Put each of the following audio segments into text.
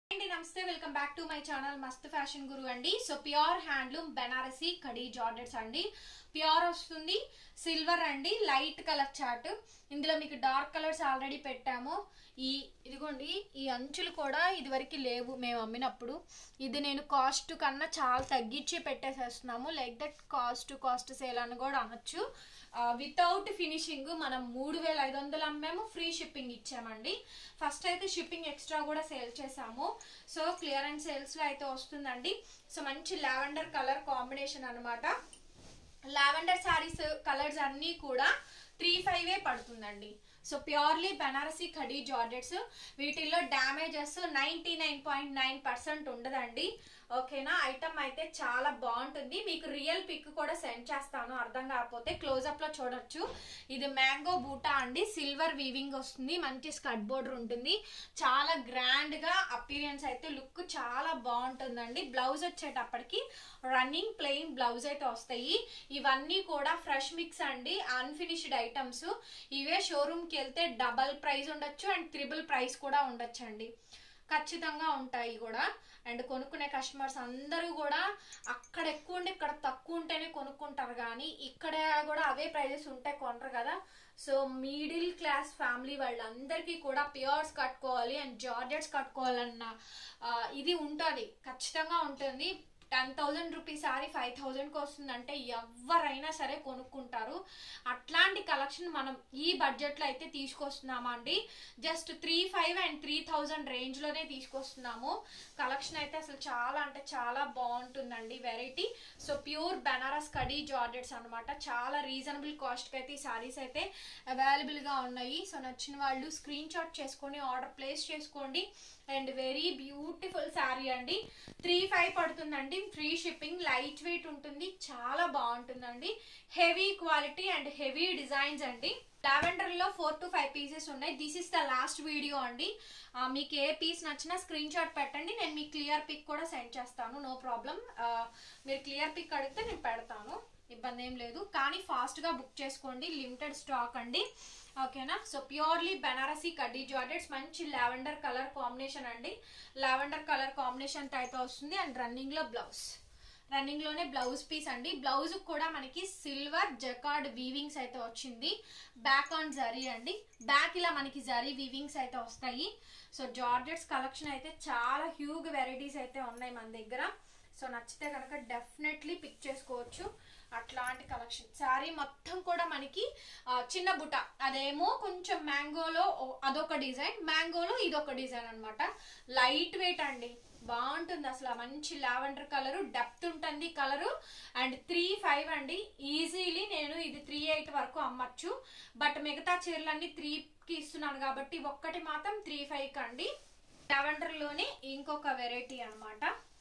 అండి నమస్తే welcome back to my channel Mast fashion Guru అండి so pure handloom Banarasi khaddi georgettes అండి ప్యూర్ వస్తుంది సిల్వర్ అండి లైట్ కలర్ చార్ట్ ఇందులో మీకు డార్క్ కలర్స్ ఆల్రెడీ పెట్టాము ఈ ఇదిగోండి ఈ అంచులు కూడా ఇదివరకు లేవు మేము అమ్మినప్పుడు ఇది నేను కాస్ట్ కన్నా చాలా తగ్గించి పెట్టేసేస్తున్నాము like that cost cost sale అని కూడా అనొచ్చు వితౌట్ ఫినిషింగ్ మనం మూడు వేల ఐదు వందలు అమ్మాము ఫ్రీ షిప్పింగ్ ఇచ్చామండి ఫస్ట్ అయితే షిప్పింగ్ ఎక్స్ట్రా కూడా సేల్ చేసాము సో క్లియరెన్స్ సేల్స్లో అయితే వస్తుందండి సో మంచి లావెండర్ కలర్ కాంబినేషన్ అనమాట లావెండర్ శారీస్ కలర్స్ అన్నీ కూడా త్రీ ఫైవే పడుతుందండి so purely Banarasi khaddi georgettes వీటిల్లో damages ninety nine point nine percent ఉండదండి ఓకేనా ఐటమ్ అయితే చాలా బాగుంటుంది మీకు రియల్ పిక్ కూడా సెండ్ చేస్తాను అర్థం కాకపోతే క్లోజప్ లో చూడొచ్చు ఇది మ్యాంగో బూటా అండి సిల్వర్ వీవింగ్ వస్తుంది మంచి స్కట్ బోర్డర్ ఉంటుంది చాలా గ్రాండ్ గా అపీరియన్స్ అయితే లుక్ చాలా బాగుంటుందండి బ్లౌజ్ వచ్చేటప్పటికి రన్నింగ్ ప్లెయిన్ బ్లౌజ్ అయితే వస్తాయి ఇవన్నీ కూడా ఫ్రెష్ మిక్స్ అండి అన్ఫినిష్డ్ ఐటమ్స్ ఇవే షోరూమ్కి వెళ్తే డబల్ ప్రైస్ ఉండొచ్చు అండ్ త్రిబుల్ ప్రైస్ కూడా ఉండొచ్చు అండి ఖచ్చితంగా ఉంటాయి కూడా అండ్ కొనుక్కునే కస్టమర్స్ అందరూ కూడా అక్కడ ఎక్కువ ఉండి ఇక్కడ తక్కువ ఉంటేనే కొనుక్కుంటారు కానీ ఇక్కడ కూడా అవే ప్రైజెస్ ఉంటే కొనరు కదా సో మిడిల్ క్లాస్ ఫ్యామిలీ వాళ్ళందరికీ కూడా ప్యూర్స్ కట్టుకోవాలి అండ్ జార్జెట్స్ కట్టుకోవాలన్న ఇది ఉంటుంది ఖచ్చితంగా ఉంటుంది ten thousand rupees sorry five థౌజండ్కి వస్తుందంటే ఎవరైనా సరే కొనుక్కుంటారు అట్లాంటి కలెక్షన్ మనం ఈ బడ్జెట్లో అయితే తీసుకొస్తున్నామా అండి just three five and three thousand రేంజ్లోనే తీసుకొస్తున్నాము కలెక్షన్ అయితే అసలు చాలా అంటే చాలా బాగుంటుందండి variety so pure Banaras khaddi georgettes అనమాట చాలా రీజనబుల్ కాస్ట్కి అయితే ఈ సారీస్ అయితే అవైలబుల్గా ఉన్నాయి సో నచ్చిన వాళ్ళు స్క్రీన్ షాట్ చేసుకొని ఆర్డర్ ప్లేస్ చేసుకోండి అండ్ వెరీ బ్యూటిఫుల్ శారీ అండి త్రీ ఫైవ్ పడుతుందండి ఫ్రీ షిప్పింగ్ లైట్ వెయిట్ ఉంటుంది చాలా బాగుంటుందండి heavy quality and heavy designs అండి లావెండర్ లో ఫోర్ టు ఫైవ్ పీసెస్ ఉన్నాయి this is the last video అండి మీకు ఏ పీస్ నచ్చినా స్క్రీన్ షాట్ పెట్టండి నేను మీకు క్లియర్ పిక్ కూడా సెండ్ చేస్తాను నో ప్రాబ్లం మీరు క్లియర్ పిక్ అడిగితే నేను పెడతాను ఇబ్బంది ఏం లేదు కానీ ఫాస్ట్గా బుక్ చేసుకోండి లిమిటెడ్ స్టాక్ అండి ఓకేనా so purely Banarasi khaddi georgettes మంచి లావెండర్ కలర్ కాంబినేషన్ అండి లావెండర్ కలర్ కాంబినేషన్ అయితే వస్తుంది అండ్ రన్నింగ్లో బ్లౌజ్ రన్నింగ్ లోనే బ్లౌజ్ పీస్ అండి బ్లౌజ్ కూడా మనకి సిల్వర్ జకార్డ్ వీవింగ్స్ అయితే వచ్చింది బ్యాక్ ఆన్ జరీ అండి బ్యాక్ ఇలా మనకి జరీ వీవింగ్స్ అయితే వస్తాయి సో జార్జెట్స్ కలెక్షన్ అయితే చాలా హ్యూగ్ వెరైటీస్ అయితే ఉన్నాయి మన దగ్గర సో నచ్చితే కనుక డెఫినెట్లీ పిక్ చేసుకోవచ్చు అట్లాంటి కలెక్షన్ శారీ మొత్తం కూడా మనకి చిన్న బుట్ట అదేమో కొంచెం మ్యాంగోలో అదొక డిజైన్ మ్యాంగోలో ఇదొక డిజైన్ అనమాట లైట్ వెయిట్ అండి బాగుంటుంది అసలు మంచి లావెండర్ కలర్ డెప్త్ ఉంటుంది కలరు అండ్ త్రీ ఫైవ్ అండి ఈజీలీ నేను ఇది త్రీ ఎయిట్ వరకు అమ్మచ్చు బట్ మిగతా చీరలన్నీ త్రీకి ఇస్తున్నాను కాబట్టి ఒక్కటి మాత్రం త్రీ ఫైవ్ అండి లావెండర్లోనే ఇంకొక వెరైటీ అనమాట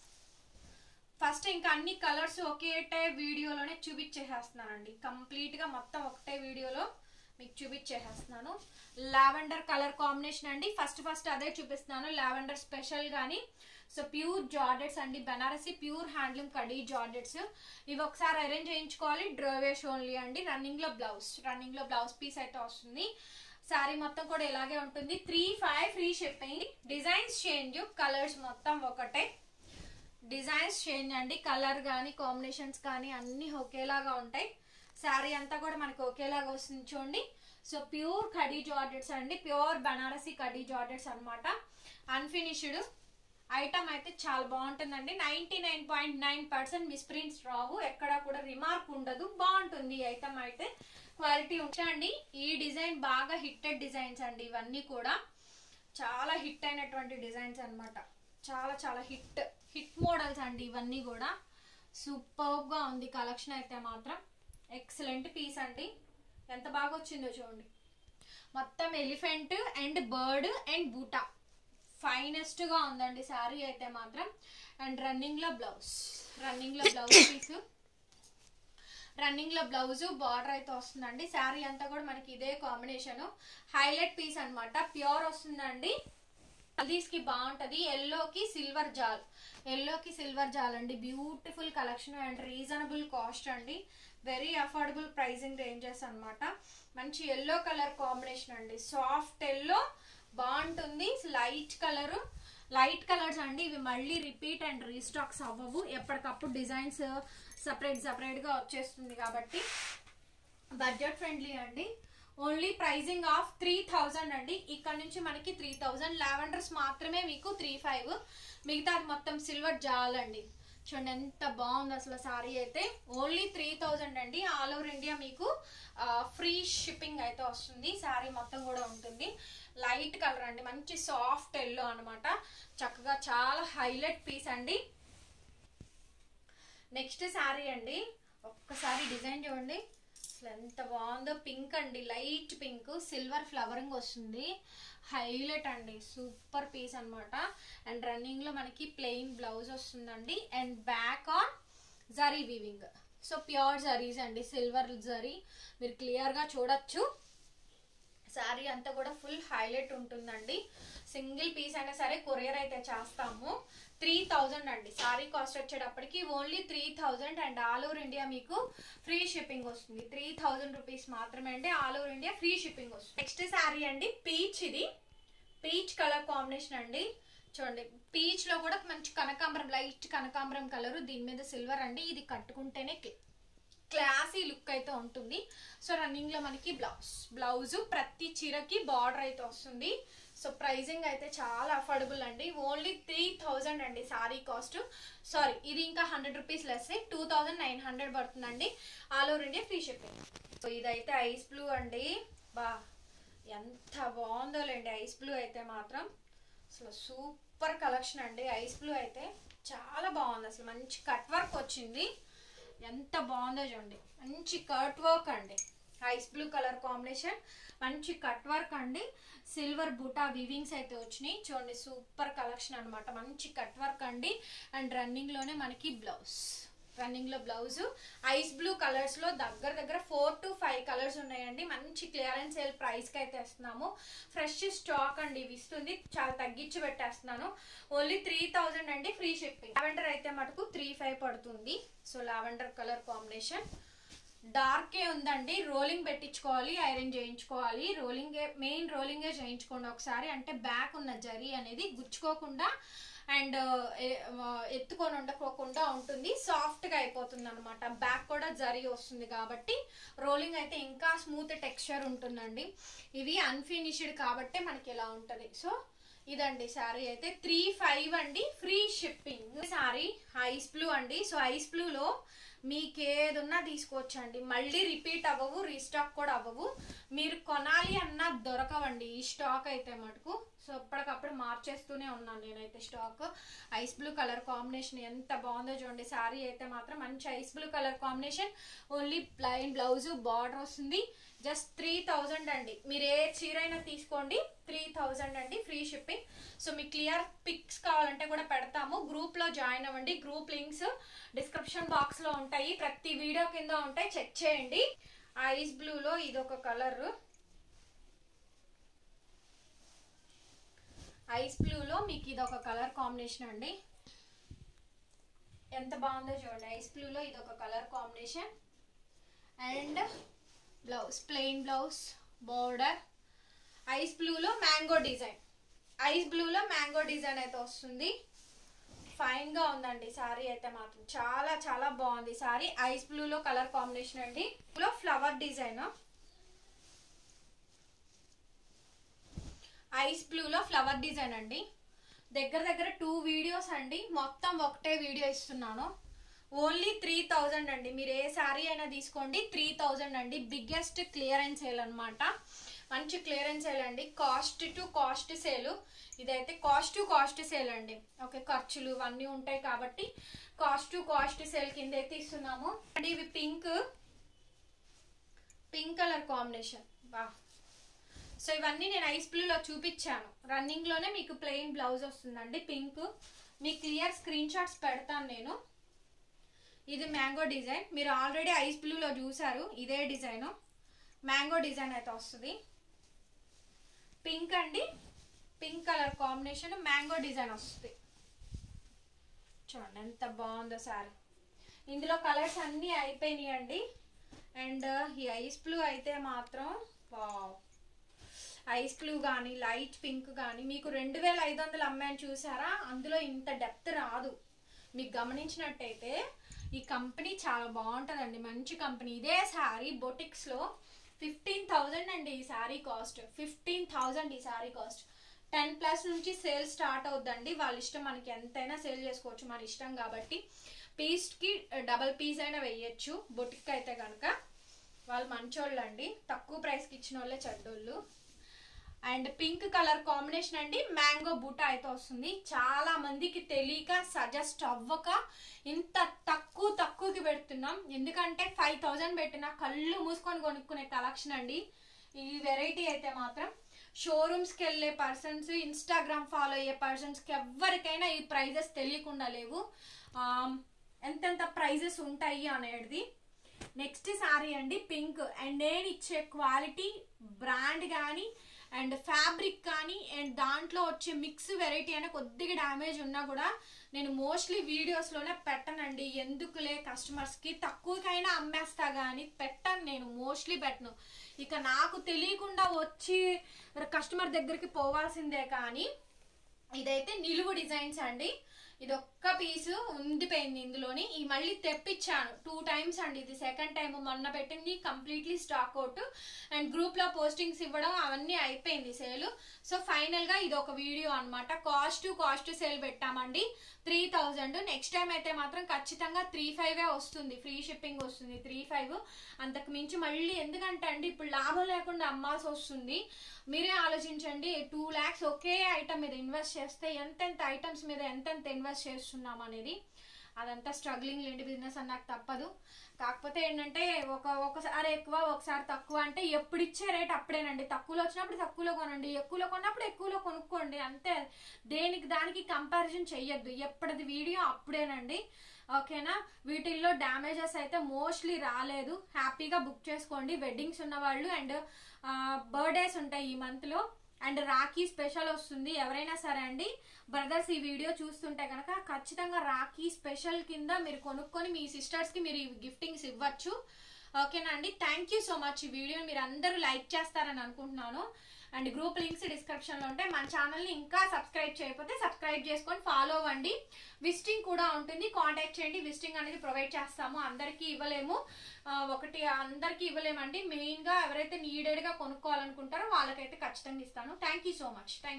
ఫస్ట్ ఇంకా అన్ని కలర్స్ ఒకేటే వీడియోలోనే చూపించేసేస్తున్నానండి కంప్లీట్గా మొత్తం ఒకటే వీడియోలో మీకు చూపించేసేస్తున్నాను లావెండర్ కలర్ కాంబినేషన్ అండి ఫస్ట్ ఫస్ట్ అదే చూపిస్తున్నాను లావెండర్ స్పెషల్ కానీ సో ప్యూర్ జార్డెట్స్ అండి Banarasi pure handloom khaddi georgettes ఇవి ఒకసారి అరేంజ్ చేయించుకోవాలి డ్రోవేష్ ఓన్లీ అండి రన్నింగ్లో బ్లౌజ్ రన్నింగ్లో బ్లౌజ్ పీస్ అయితే వస్తుంది శారీ మొత్తం కూడా ఇలాగే ఉంటుంది three five free shipping designs change colours మొత్తం ఒకటే డిజైన్స్ చేంజ్ అండి కలర్ కానీ కాంబినేషన్స్ కానీ అన్నీ ఒకేలాగా ఉంటాయి శారీ అంతా కూడా మనకి ఒకేలాగా వస్తుంది చూడండి సో ప్యూర్ కడీ జార్డెట్స్ అండి ప్యూర్ బనారసి కడీ జార్డెట్స్ అనమాట అన్ఫినిష్డ్ ఐటమ్ అయితే చాలా బాగుంటుందండి ninety nine point nine percent misprints రావు ఎక్కడ కూడా రిమార్క్ ఉండదు బాగుంటుంది ఈ ఐటమ్ అయితే క్వాలిటీ ఉంచండి ఈ డిజైన్ బాగా హిట్టెడ్ డిజైన్స్ అండి ఇవన్నీ కూడా చాలా హిట్ అయినటువంటి డిజైన్స్ అనమాట చాలా చాలా హిట్ హిట్ మోడల్స్ అండి ఇవన్నీ కూడా సూపర్గా ఉంది కలెక్షన్ అయితే మాత్రం ఎక్సలెంట్ పీస్ అండి ఎంత బాగా వచ్చిందో చూడండి మొత్తం ఎలిఫెంట్ అండ్ బర్డ్ అండ్ బూటా ఫైనెస్ట్గా ఉందండి శారీ అయితే మాత్రం అండ్ రన్నింగ్లో బ్లౌజ్ రన్నింగ్లో బ్లౌజ్ పీస్ రన్నింగ్లో బ్లౌజ్ బార్డర్ అయితే వస్తుందండి శారీ అంతా కూడా మనకి ఇదే కాంబినేషన్ హైలైట్ పీస్ అనమాట ప్యూర్ వస్తుందండి హల్దీస్కి బాగుంటుంది ఎల్లోకి సిల్వర్ జాల్ ఎల్లోకి సిల్వర్ జాల్ అండి beautiful collection and reasonable cost అండి వెరీ అఫోర్డబుల్ ప్రైజింగ్ రేంజెస్ అనమాట మంచి ఎల్లో కలర్ కాంబినేషన్ అండి సాఫ్ట్ ఎల్లో బాగుంటుంది లైట్ కలరు లైట్ కలర్స్ అండి ఇవి మళ్ళీ రిపీట్ అండ్ రీస్టాక్స్ అవ్వవు ఎప్పటికప్పుడు డిజైన్స్ సపరేట్ సపరేట్గా వచ్చేస్తుంది కాబట్టి బడ్జెట్ ఫ్రెండ్లీ అండి only pricing of three thousand అండి ఇక్కడ నుంచి మనకి త్రీ థౌజండ్ లావెండర్స్ మాత్రమే మీకు త్రీ ఫైవ్ మిగతా అది మొత్తం సిల్వర్ జాల్ అండి చూడండి ఎంత బాగుంది అసలు సారీ అయితే ఓన్లీ త్రీ థౌజండ్ అండి ఆల్ ఓవర్ ఇండియా మీకు ఫ్రీ షిప్పింగ్ అయితే వస్తుంది సారీ మొత్తం కూడా ఉంటుంది లైట్ కలర్ అండి మంచి సాఫ్ట్ ఎల్లో అనమాట చక్కగా చాలా హైలైట్ పీస్ అండి నెక్స్ట్ శారీ అండి ఒక్కసారి డిజైన్ చూడండి అసలు ఎంత బాగుందో పింక్ అండి లైట్ పింక్ సిల్వర్ ఫ్లవరింగ్ వస్తుంది హైలైట్ అండి సూపర్ పీస్ అనమాట అండ్ రన్నింగ్ లో మనకి ప్లెయిన్ బ్లౌజ్ వస్తుందండి and back on zari weaving so pure zaris అండి సిల్వర్ జరీ మీరు క్లియర్ గా చూడొచ్చు శారీ అంతా కూడా ఫుల్ హైలైట్ ఉంటుందండి సింగిల్ పీస్ అయినా సరే కొరియర్ అయితే చేస్తాము త్రీ థౌజండ్ అండి సారీ కాస్ట్ వచ్చేటప్పటికి only three thousand and all over India మీకు ఫ్రీ షిప్పింగ్ వస్తుంది త్రీ థౌజండ్ రూపీస్ మాత్రమే అండి all over India free shipping వస్తుంది నెక్స్ట్ శారీ అండి పీచ్ ఇది పీచ్ కలర్ కాంబినేషన్ అండి చూడండి పీచ్ లో కూడా మంచి కనకాంబరం లైట్ కనకాంబరం కలర్ దీని మీద సిల్వర్ అండి ఇది కట్టుకుంటేనే క్లాసీ లుక్ అయితే ఉంటుంది సో రన్నింగ్ లో మనకి బ్లౌజ్ బ్లౌజ్ ప్రతి చీరకి బార్డర్ అయితే వస్తుంది సో ప్రైజింగ్ అయితే చాలా అఫోర్డబుల్ అండి ఓన్లీ త్రీ థౌజండ్ అండి సారీ కాస్ట్ సారీ ఇది ఇంకా hundred rupees less two thousand nine hundred పడుతుందండి all over India free shipping so ఇదైతే ఐస్ బ్లూ అండి బా ఎంత బాగుందోలేండి ఐస్ బ్లూ అయితే మాత్రం అసలు సూపర్ కలెక్షన్ అండి ఐస్ బ్లూ అయితే చాలా బాగుంది అసలు మంచి కట్ వర్క్ వచ్చింది ఎంత బాగుందో చూడండి మంచి కట్ వర్క్ అండి ఐస్ బ్లూ కలర్ కాంబినేషన్ మంచి కట్ వర్క్ అండి సిల్వర్ బూటా వివింగ్స్ అయితే వచ్చినాయి చూడండి సూపర్ కలెక్షన్ అనమాట మంచి కట్ వర్క్ అండి అండ్ రన్నింగ్ లోనే మనకి బ్లౌజ్ రన్నింగ్ లో బ్లౌజ్ ఐస్ బ్లూ కలర్స్ లో దగ్గర దగ్గర ఫోర్ టు ఫైవ్ కలర్స్ ఉన్నాయండి మంచి క్లియరెన్స్ సేల్ ప్రైస్ కి అయితే ఇస్తున్నాము ఫ్రెష్ స్టాక్ అండి ఇవి ఇస్తుంది చాలా తగ్గించి పెట్టేస్తున్నాను ఓన్లీ త్రీ థౌజండ్ అండి ఫ్రీ షిప్పింగ్ లావెండర్ అయితే మటుకు త్రీ ఫైవ్ పడుతుంది సో లావెండర్ కలర్ కాంబినేషన్ డార్కే ఉందండి రోలింగ్ పెట్టించుకోవాలి ఐరన్ చేయించుకోవాలి రోలింగ్ మెయిన్ రోలింగే చేయించుకోండి ఒకసారి అంటే బ్యాక్ ఉన్న జరీ అనేది గుచ్చుకోకుండా అండ్ ఎత్తుకొని ఉండకోకుండా ఉంటుంది సాఫ్ట్గా అయిపోతుంది అనమాట బ్యాక్ కూడా జరీ వస్తుంది కాబట్టి రోలింగ్ అయితే ఇంకా స్మూత్ టెక్స్చర్ ఉంటుందండి ఇవి అన్ఫినిష్డ్ కాబట్టి మనకి ఇలా ఉంటుంది సో ఇదండి శారీ అయితే త్రీ ఫైవ్ అండి free shipping sari ice blue అండి సో ఐస్ బ్లూలో మీకు ఏదున్నా తీసుకోవచ్చండి మళ్ళీ రిపీట్ అవ్వవు రీస్టాక్ కూడా అవ్వవు మీరు కొనాలి అన్నా దొరకవండి ఈ స్టాక్ అయితే మటుకు సో ఎప్పటికప్పుడు మార్చేస్తూనే ఉన్నాను నేనైతే stock ice blue colour combination ఎంత బాగుందో చూడండి శారీ అయితే మాత్రం మంచి ice blue colour combination only plain blouse border వస్తుంది జస్ట్ త్రీ థౌజండ్ అండి మీరు ఏ చీర అయినా తీసుకోండి త్రీ థౌజండ్ అండి ఫ్రీ షిప్పింగ్ సో మీకు క్లియర్ పిక్స్ కావాలంటే కూడా పెడతాము గ్రూప్లో జాయిన్ అవ్వండి గ్రూప్ లింక్స్ డిస్క్రిప్షన్ బాక్స్లో ఉంటాయి ప్రతి వీడియో కింద ఉంటాయి చెక్ చేయండి ఐస్ బ్లూలో ఇది ఒక కలర్ ఐస్ బ్లూలో మీకు ఇది ఒక కలర్ కాంబినేషన్ అండి ఎంత బాగుందో చూడండి ఐస్ బ్లూలో ఇది ఒక colour combination and blouse plain blouse border ice బ్లూలో మ్యాంగో డిజైన్ ఐస్ బ్లూలో మ్యాంగో డిజైన్ అయితే వస్తుంది ఫైన్ గా ఉందండి సారీ అయితే మాత్రం చాలా చాలా బాగుంది సారీ ఐస్ బ్లూలో కలర్ కాంబినేషన్ అండి లో ఫ్లవర్ డిజైన్ ఐస్ బ్లూలో ఫ్లవర్ డిజైన్ అండి దగ్గర దగ్గర టూ వీడియోస్ అండి మొత్తం ఒకటే వీడియో ఇస్తున్నాను ఓన్లీ త్రీ థౌజండ్ అండి మీరు ఏ శారీ అయినా తీసుకోండి త్రీ థౌజండ్ అండి బిగ్గెస్ట్ క్లియరెన్స్ సేల్ అనమాట మంచి క్లియరెన్స్ సేల్ అండి కాస్ట్ టు కాస్ట్ సేల్ ఇదైతే కాస్ట్ టు కాస్ట్ సేల్ అండి ఓకే ఖర్చులు ఇవన్నీ ఉంటాయి కాబట్టి కాస్ట్ టు కాస్ట్ సేల్ కింద అయితే ఇస్తున్నాము అండి ఇవి పింక్ పింక్ కలర్ కాంబినేషన్ బా సో ఇవన్నీ నేను ఐస్ బ్లూలో చూపించాను రన్నింగ్లోనే మీకు ప్లెయిన్ బ్లౌజ్ వస్తుందండి పింక్ మీకు క్లియర్ స్క్రీన్ షాట్స్ పెడతాను నేను ఇది మ్యాంగో డిజైన్ మీరు ఆల్రెడీ ఐస్ బ్లూలో చూసారు ఇదే డిజైన్ మ్యాంగో డిజైన్ అయితే వస్తుంది పింక్ అండి pink colour combination mango design వస్తుంది చూడండి ఎంత బాగుందో సారీ ఇందులో కలర్స్ అన్నీ అయిపోయినాయి అండి అండ్ ఈ ఐస్ బ్లూ అయితే మాత్రం వావ్ ఐస్ బ్లూ కానీ లైట్ పింక్ కానీ మీకు రెండు వేల ఐదు వందలు అమ్మాయిని చూసారా అందులో ఇంత డెప్త్ రాదు మీకు గమనించినట్టయితే ఈ కంపెనీ చాలా బాగుంటుందండి మంచి కంపెనీ ఇదే శారీ బొటిక్స్లో ఫిఫ్టీన్ థౌజండ్ అండి ఈ శారీ కాస్ట్ ఫిఫ్టీన్ థౌజండ్ ఈ శారీ కాస్ట్ టెన్ ప్లస్ నుంచి సేల్ స్టార్ట్ అవుద్దండి వాళ్ళ ఇష్టం మనకి ఎంతైనా సేల్ చేసుకోవచ్చు మన ఇష్టం కాబట్టి పీస్కి డబల్ పీస్ అయినా వేయచ్చు బొటిక్ అయితే కనుక వాళ్ళు మంచోళ్ళు అండి తక్కువ ప్రైస్కి ఇచ్చిన వాళ్ళే చెడ్డోళ్ళు అండ్ పింక్ కలర్ కాంబినేషన్ అండి మ్యాంగో బూటా అయితే వస్తుంది చాలా మందికి తెలియక సజెస్ట్ అవ్వక ఇంత తక్కువ తక్కువకి పెడుతున్నాం ఎందుకంటే ఫైవ్ థౌజండ్ పెట్టిన కళ్ళు మూసుకొని కొనుక్కునే కలెక్షన్ అండి ఈ వెరైటీ అయితే మాత్రం షోరూమ్స్కి వెళ్ళే పర్సన్స్ ఇన్స్టాగ్రామ్ ఫాలో అయ్యే పర్సన్స్కి ఎవరికైనా ఈ ప్రైజెస్ తెలియకుండా లేవు ఎంతెంత ప్రైజెస్ ఉంటాయి అనేది నెక్స్ట్ శారీ అండి పింక్ అండ్ నేను ఇచ్చే క్వాలిటీ బ్రాండ్ కానీ అండ్ ఫ్యాబ్రిక్ కానీ అండ్ దాంట్లో వచ్చే మిక్స్ వెరైటీ అనే కొద్దిగా డ్యామేజ్ ఉన్నా కూడా నేను మోస్ట్లీ వీడియోస్లోనే పెట్టనండి ఎందుకులే కస్టమర్స్కి తక్కువకైనా అమ్మేస్తా కానీ పెట్టను నేను మోస్ట్లీ పెట్టను ఇక నాకు తెలియకుండా వచ్చి కస్టమర్ దగ్గరికి పోవాల్సిందే కానీ ఇదైతే నిలువు డిజైన్స్ అండి ఇది ఒక్క పీసు ఉండిపోయింది ఇందులోని ఈ మళ్ళీ తెప్పించాను టూ టైమ్స్ అండి ఇది సెకండ్ టైం మొన్న పెట్టింది completely stock out and group లో పోస్టింగ్స్ ఇవ్వడం అవన్నీ అయిపోయింది సేల్ సో ఫైనల్ గా ఇది ఒక వీడియో అనమాట కాస్ట్ కాస్ట్ సేల్ పెట్టామండి త్రీ థౌజండ్ నెక్స్ట్ టైం అయితే మాత్రం ఖచ్చితంగా త్రీ ఫైవ్ వస్తుంది ఫ్రీ షిప్పింగ్ వస్తుంది త్రీ ఫైవ్ అంతకు మించి మళ్ళీ ఎందుకంటే అండి ఇప్పుడు లాభం లేకుండా అమ్మాల్సి వస్తుంది మీరే ఆలోచించండి టూ ల్యాక్స్ ఒకే ఐటమ్ మీద ఇన్వెస్ట్ చేస్తే ఎంతెంత ఐటమ్స్ మీద ఎంతెంత ఇన్వెస్ట్ చేస్తున్నాం అనేది అదంతా స్ట్రగ్లింగ్ లేండి బిజినెస్ అని నాకు తప్పదు కాకపోతే ఏంటంటే ఒక ఒకసారి ఎక్కువ ఒకసారి తక్కువ అంటే ఎప్పుడు ఇచ్చే రేట్ అప్పుడేనండి తక్కువలో వచ్చినప్పుడు తక్కువలో కొనండి ఎక్కువలో కొన్నప్పుడు ఎక్కువలో కొనుక్కోండి అంతే దేనికి దానికి కంపారిజన్ చెయ్యొద్దు ఎప్పటిది వీడియో అప్పుడేనండి ఓకేనా వీటిల్లో డ్యామేజెస్ అయితే మోస్ట్లీ రాలేదు హ్యాపీగా బుక్ చేసుకోండి వెడ్డింగ్స్ ఉన్న వాళ్ళు అండ్ బర్త్డేస్ ఉంటాయి ఈ మంత్లో అండ్ రాఖీ స్పెషల్ వస్తుంది ఎవరైనా సరే అండి బ్రదర్స్ ఈ వీడియో చూస్తుంటే కనుక ఖచ్చితంగా రాఖీ స్పెషల్ కింద మీరు కొనుక్కొని మీ సిస్టర్స్కి మీరు ఈ గిఫ్టింగ్స్ ఇవ్వచ్చు ఓకేనా అండి థ్యాంక్ యూ సో మచ్ ఈ వీడియోని మీరు అందరూ లైక్ చేస్తారని అనుకుంటున్నాను అండ్ గ్రూప్ లింక్స్ డిస్క్రిప్షన్లో ఉంటాయి మన ఛానల్ని ఇంకా సబ్స్క్రైబ్ చేయకపోతే సబ్స్క్రైబ్ చేసుకొని ఫాలో అవ్వండి విజిటింగ్ కూడా ఉంటుంది కాంటాక్ట్ చేయండి విజిటింగ్ అనేది ప్రొవైడ్ చేస్తాము అందరికీ ఇవ్వలేము ఒకటి అందరికీ ఇవ్వలేమండి మెయిన్గా ఎవరైతే నీడెడ్గా కొనుక్కోవాలనుకుంటారో వాళ్ళకైతే ఖచ్చితంగా ఇస్తాను thank you so much thank